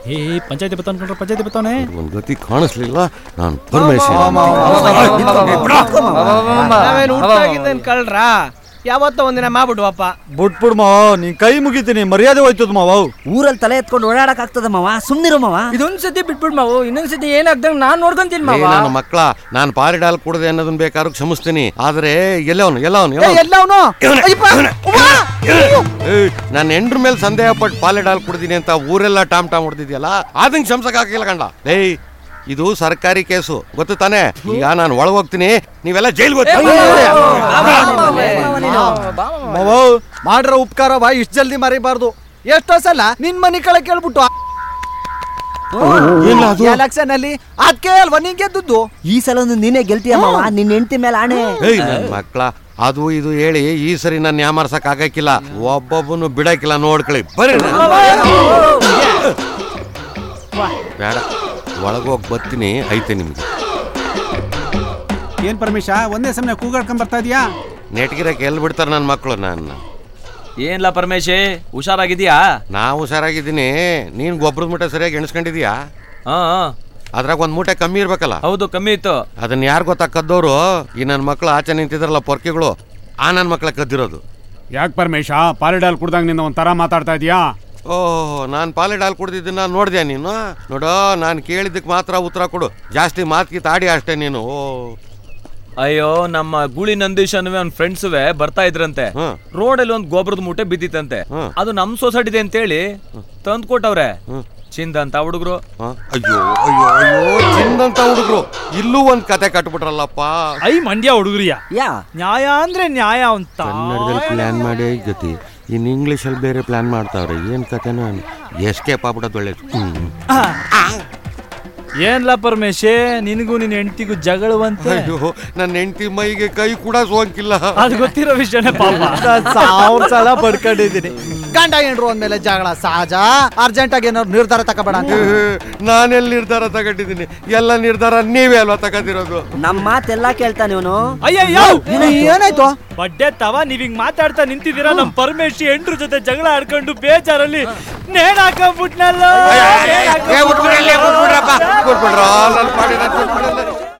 ಏ ಪಂಚಾಯತಿ ಬತ್ತಾನ ಕಂಡ್ರೆ ಪಂಚಾಯತಿ ಬತ್ತಾನೆ ಒಂದ್ ಗತಿ ಕಾಣಿಸ್ಲಿಲ್ಲ ನಾನು ಪರಮೇಶ್ವರ ನಾವೇನು ಹುಟ್ಟಾಗಿದ್ದೇನ್ ಕಳ್ರ ಯಾವತ್ತೋ ಒಂದಿನ ಮಾಡ್ಬಿಡ್ವಪ್ಪ ಬಿಟ್ಬಿಡ್ ಮಾವ ನೀನ್ ಕೈ ಮುಗಿತೀನಿ ಮರ್ಯಾದೆ ಹೋಯ್ತದ ಮಾವ ಊರಲ್ಲಿ ತಲೆ ಎತ್ಕೊಂಡು ಓಡಾಡಕ್ ಆಗ್ತದ ಮಾವ ಸುಮ್ನಿರು ಮಾವ ಇದೊಂದ್ ಸತಿ ಬಿಟ್ಬಿಡ್ ಮಾವು ಇನ್ನೊಂದ್ ಸತಿ ಏನಾಗ್ದಂಗ್ ನಾನ್ ನೋಡ್ಕೊಂತೀನಿ ಏ, ಮಾವ ನನ್ನ ಮಕ್ಕಳ ನಾನು ಪಾರಿಡಾಲ್ ಕುಡದೆ ಅನ್ನೋದನ್ನ ಬೇಕಾದ್ರೂ ಕ್ಷಮಿಸ್ತೀನಿ ಆದ್ರೆ ಎಲ್ಲವನು ಎಲ್ಲವನು ಎಲ್ಲವನು ನಾನು ಎಂಡ್ರ ಮೇಲೆ ಸಂದೇಹ ಪಟ್ಟು ಪಾಲಿಡಾಲ್ ಕುಡ್ದೀನಿ ಅಂತ ಊರೆಲ್ಲ ಟಾಮ್ ಟಾಮ್ ಹೊಡೆದಿದ್ಯಲ್ಲ ಅದನ್ನ ಕ್ಷಮ್ಸಕ್ ಹಾಕಿಲ್ಲ ಕಂಡ ಏಯ್ ಇದು ಸರ್ಕಾರಿ ಕೇಸು ಗೊತ್ತು ತಾನೇ ಈಗ ನಾನು ಒಳಗ್ ಹೋಗ್ತೀನಿ ನೀವೆಲ್ಲ ಜೈಲ್ಗೆ ಮಾವ ಮಾಡ್ರ ಉಪಕಾರವ ಇಷ್ಟ ಜಲ್ದಿ ಮರಿಬಾರ್ದು ಎಷ್ಟೋ ಸಲ ನಿನ್ ಮನಿ ಕಳೆ ಕೇಳ್ಬಿಟ್ಟು ಎಲೆಕ್ಷನ್ ಅಲ್ಲಿ ಅದಕ್ಕೆ ಅಲ್ವಾ ನೀನ್ ಗೆದ್ದದ್ದು ಈ ಸಲ ನೀನೇ ಗೆಲ್ತೀಯ ಮಾವ ನಿನ್ ಹೆಂಡತಿ ಮೇಲೆ ಆಣೆ ಏಯ್ ನನ್ನ ಮಕ್ಕಳ ಅದು ಇದು ಹೇಳಿ ಈ ಸರಿ ನಾನು ಯಾಮರ್ಸಕ್ ಆಗಕ್ಕಿಲ್ಲ ಒಬ್ಬೊಬ್ಬನು ಬಿಡಕ್ಕಿಲ್ಲ ನೋಡ್ಕೊಳ್ಳಿ ಬರ್ರಿ ಬೇಡ ಒಳಗೋಗಿ ಬರ್ತೀನಿ ಐತೆ ನಿಮ್ಗೆ ಏನ್ ಪರಮೇಶ ಒಂದೇ ಸಮಯ ಕೂಗಾಡ್ಕೊಂಡ್ ಬರ್ತಾ ಇದೀಯಾ ನೆಟ್ಗಿರಕ್ಕೆ ಎಲ್ಲಿ ಬಿಡ್ತಾರೆ ನನ್ನ ಮಕ್ಕಳು ನನ್ನ ಏನ್ಲ ಪರಮೇಶಿ ಹುಷಾರಾಗಿದ್ಯಾ ನಾ ಹುಷಾರಾಗಿದ್ದೀನಿ ನೀನ್ ಗೊಬ್ಬರದ ಮೂಟೆ ಸರಿಯಾಗಿ ಎಣಿಸ್ಕೊಂಡಿದೀಯಾ ಹಾ ಹಾ. ಅದ್ರಾಗ ಒಂದ್ ಮೂಟೆ ಕಮ್ಮಿ ಇರ್ಬೇಕಲ್ಲ ಹೌದು ಕಮ್ಮಿ ಇತ್ತು ಅದನ್ನ ಯಾರು ಗೊತ್ತಾ ಕದ್ದೋರು ಈ ನನ್ನ ಮಕ್ಕಳು ಆಚೆ ನಿಂತಿದ್ರಲ್ಲ ಪೊರ್ಕಿಗಳು ಆ ನನ್ನ ಮಕ್ಕಳ ಕದ್ದಿರೋದು ಯಾಕೆ ಪರಮೇಶ ಪಾರಿಡಾಲ್ ಕುಡ್ದಂಗ ನಿನ್ನ ಒಂಥರ ಮಾತಾಡ್ತಾ ಇದೀಯಾ ಓಹ್ ನಾನು ಪಾಲಿಡಾಲ್ ಕುಡ್ದಿದ್ದನ್ನ ನೋಡಿದ್ಯಾ ನೀನು ನೋಡೋ ನಾನು ಕೇಳಿದ್ದಕ್ಕೆ ಮಾತ್ರ ಉತ್ತರ ಕೊಡು ಜಾಸ್ತಿ ಮಾತ್ಗಿ ತಾಡಿ ಅಷ್ಟೇ ನೀನು ಓ ಅಯ್ಯೋ ನಮ್ಮ ಗೂಳಿ ನಂದೀಶ್ ಅನ್ನುವೆ ಅವ್ನ ಫ್ರೆಂಡ್ಸುವೆ ಬರ್ತಾ ಇದ್ರಂತೆ ಹ್ಮ್. ರೋಡಲ್ಲಿ ಒಂದು ಗೊಬ್ಬರದ ಮೂಟೆ ಬಿದ್ದಿತ್ತಂತೆ ಹ್ಮ್. ಅದು ನಮ್ ಸೊಸೈಟಿದೆ ಅಂತೇಳಿ ತಂದ್ ಕೊಟ್ಟವ್ರೆ ಚಿಂದ ಅಂತ ಹುಡುಗರು ಹ? ಅಯ್ಯೋ ಅಯ್ಯೋ ಅಯ್ಯೋ ಚಿಂದಂತ ಹುಡುಗರು ಇಲ್ಲೂ ಒಂದ್ ಕತೆ ಕಟ್ಬಿಟ್ರಲ್ಲಪ್ಪ ಐ ಮಂಡ್ಯ ಹುಡುಗರಿಯ ಯಾ ನ್ಯಾಯ ಅಂದ್ರೆ ನ್ಯಾಯ ಅಂತ ಕನ್ನಡದಲ್ಲಿ ಪ್ಲಾನ್ ಮಾಡಿ ಗತಿ ಇನ್ ಇಂಗ್ಲೀಷಲ್ಲಿ ಬೇರೆ ಪ್ಲಾನ್ ಮಾಡ್ತಾವ್ರೆ ಏನ್ ಕತೆನೋ ಎಸ್ಕೇಪ್ ಆಗ್ಬಿಡೋದು ಒಳ್ಳೇದು ಹ್ಮ್ ಏನ್ಲ ಪರಮೇಶೆ ನಿನಗೂ ನಿನ್ ಹೆಂಡತಿಗೂ ಜಗಳವಂತೆ ಅಯ್ಯೋ ನನ್ನ ಹೆಂಡತಿ ಮೈಗೆ ಕೈ ಕೂಡ ಸೋಂಕಿಲ್ಲ ಅದು ಗೊತ್ತಿರೋ ವಿಷಯನೇ ಪಾಪ ಸಾವಿರ ಸಲ ಬಡ್ಕೊಂಡಿದ್ದೀನಿ ಗಂಡ ಹೆಂಡ್ರು ಅಂದ್ಮೇಲೆ ಜಗಳ ಸಹಜ ಅರ್ಜೆಂಟ್ ಆಗಿ ಏನಾದ್ರು ನಿರ್ಧಾರ ತಗೋಬೇಡ ಅಂತ ನಾನೆಲ್ಲಿ ನಿರ್ಧಾರ ತಗೊಂಡಿದ್ದೀನಿ ಎಲ್ಲ ನಿರ್ಧಾರ ನೀವೇ ಅಲ್ವಾ ತಗೊಂಡಿರೋದು ನಮ್ ಮಾತೆಲ್ಲ ಕೇಳ್ತಾನೆ ಇವನು ಅಯ್ಯಯ್ಯೋ ಏನಾಯ್ತು ಬಡ್ಡೆ ತವ ನೀವ್ ಹಿಂಗ್ ಮಾತಾಡ್ತಾ ನಿಂತಿದ್ದೀರಾ ನಮ್ ಪರಮೇಶಿ ಹೆಂಡ್ರ ಜೊತೆ ಜಗಳ ಆಡ್ಕೊಂಡು ಬೇಜಾರಲ್ಲಿ ನೇಣ್ ಹಾಕೊಂಡ್ಬಿಟ್ನಲ್ಲ ಏ, ಬಿಟ್ಬಿಡ್ರಲ್ಲ, ಬಿಟ್ಬಿಡ್ರಪ್ಪ, ಬಿಟ್ಬಿಡ್ರೋ, ನನ್ ಪಾಡಿನ ಬಿಟ್ಬಿಡಲ್ಲ.